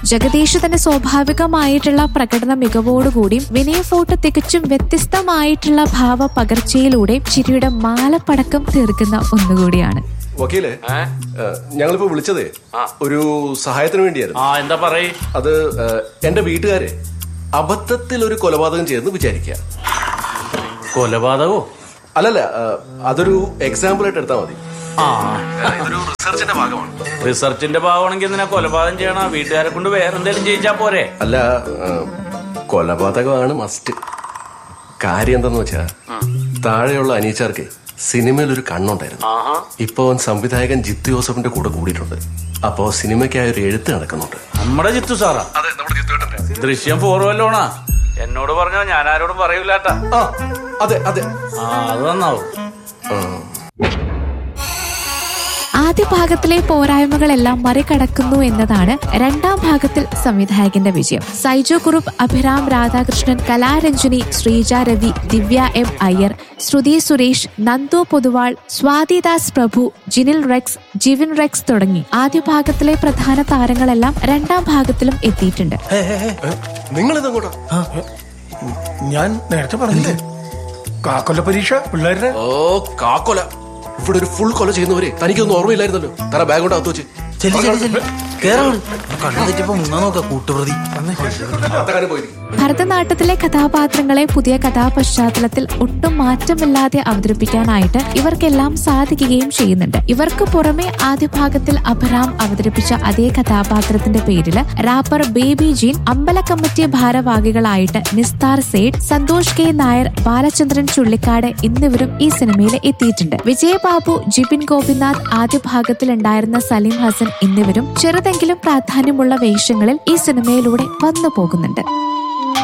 ജഗദീഷ് തന്റെ സ്വാഭാവികമായിട്ടുള്ള പ്രകടന മികവോടുകൂടിയും വിനയ ഫോട്ടോ തികച്ചും വ്യത്യസ്തമായിട്ടുള്ള ഭാവ പകർച്ചയിലൂടെയും ചിരിയുടെ മാലപ്പടക്കം തീർക്കുന്ന ഒന്നുകൂടിയാണ് വക്കീലെ ഞങ്ങളിപ്പോ വിളിച്ചതേ ഒരു സഹായത്തിന് വേണ്ടിയായിരുന്നു ആ എന്താ പറയ് അത് ഏ, എന്റെ വീട്ടുകാരെ അബദ്ധത്തിൽ ഒരു കൊലപാതകം ചെയ്തെന്ന് വിചാരിക്കുക കൊലപാതകോ അല്ലല്ല ഏ, അതൊരു എക്സാമ്പിൾ ആയിട്ട് എടുത്താൽ മതി ആ ഇതൊരു റിസർച്ചിന്റെ ഭാഗമാണ് റിസർച്ചിന്റെ ഭാഗമാണെങ്കിൽ എന്തിനാ കൊലപാതകം ചെയ്യണ വീട്ടുകാരെ കൊണ്ട് വേറെ എന്തെങ്കിലും ചെയ്യിച്ചാ പോരെ അല്ല ഏ, കൊലപാതകമാണ് മസ്റ്റ് കാര്യം എന്താന്ന് വെച്ചാ താഴെയുള്ള അനീച്ചാർക്ക് സിനിമയിൽ ഒരു കണ്ണുണ്ടായിരുന്നു ആഹാ ഇപ്പൊ അവൻ സംവിധായകൻ ജിത്തു ജോസഫിന്റെ കൂടെ കൂടിയിട്ടുണ്ട് അപ്പോ സിനിമയ്ക്കായ ഒരു എഴുത്ത് നടക്കുന്നുണ്ട് നമ്മുടെ ജിത്തു സാറാ അതെ നമ്മുടെ ജിത്തു ദൃശ്യം ഫോർ വല്ലോണാ എന്നോട് പറഞ്ഞോ ഞാൻ ആരോടും പറയൂലാട്ടാ ആ അതെ അതെ ആ അത് നന്നാവും ആ. ആദ്യ ഭാഗത്തിലെ പോരായ്മകളെല്ലാം മറികടക്കുന്നു എന്നതാണ് രണ്ടാം ഭാഗത്തിൽ സംവിധായകന്റെ വിജയം Saiju Kurup Abhiram Radhakrishnan Kalaranjini Sreeja Ravi Divya M Iyer Sruthi Suresh Nandu Poduval Swathidas Prabhu Jinil Rex Jivin Rex തുടങ്ങി ആദ്യ ഭാഗത്തിലെ പ്രധാന താരങ്ങളെല്ലാം രണ്ടാം ഭാഗത്തിലും എത്തിയിട്ടുണ്ട് നിങ്ങളിതങ്ങോട്ടാ ഞാൻ നേരത്തെ പറഞ്ഞില്ലേ കാക്കൊല്ല പരീക്ഷ പിള്ളേരുടെ ഓ കാക്കൊല ഇവിടെ ഒരു ഫുൾ കൊല ചെയ്യുന്നവരെ തനിക്കൊന്നും ഓർമ്മയില്ലായിരുന്നല്ലോ തറ ബാഗ് കൊണ്ട് അകത്ത് വെച്ച് ചെല്ലി ചെല്ലി ചെല്ലി കേറാണ് കണ്ണു തെറ്റിയപ്പോ മുങ്ങാൻ നോക്ക കൂട്ടുപ്രതി അത്തക്കാരെ പോയിരിക്കും ഭരതനാട്യത്തിലെ കഥാപാത്രങ്ങളെ പുതിയ കഥാപശ്ചാത്തലത്തിൽ ഒട്ടും മാറ്റമില്ലാതെ അവതരിപ്പിക്കാനായിട്ട് ഇവർക്കെല്ലാം സാധിക്കുകയും ചെയ്യുന്നുണ്ട് ഇവർക്ക് പുറമെ ആദ്യ ഭാഗത്തിൽ അഭിരാം അവതരിപ്പിച്ച അതേ കഥാപാത്രത്തിന്റെ പേരില് റാപ്പർ ബേബി ജീൻ അമ്പല കമ്മിറ്റി ഭാരവാഹികളായിട്ട് നിസ്താർ സേഠ് സന്തോഷ് കെ നായർ ബാലചന്ദ്രൻ ചുള്ളിക്കാട് എന്നിവരും ഈ സിനിമയിൽ എത്തിയിട്ടുണ്ട് വിജയബാബു ജിബിൻ ഗോപിനാഥ് ആദ്യ ഭാഗത്തിൽ ഉണ്ടായിരുന്ന സലീം ഹസൻ എന്നിവരും ചെറുതെങ്കിലും പ്രാധാന്യമുള്ള വേഷങ്ങളിൽ ഈ സിനിമയിലൂടെ വന്നു പോകുന്നുണ്ട്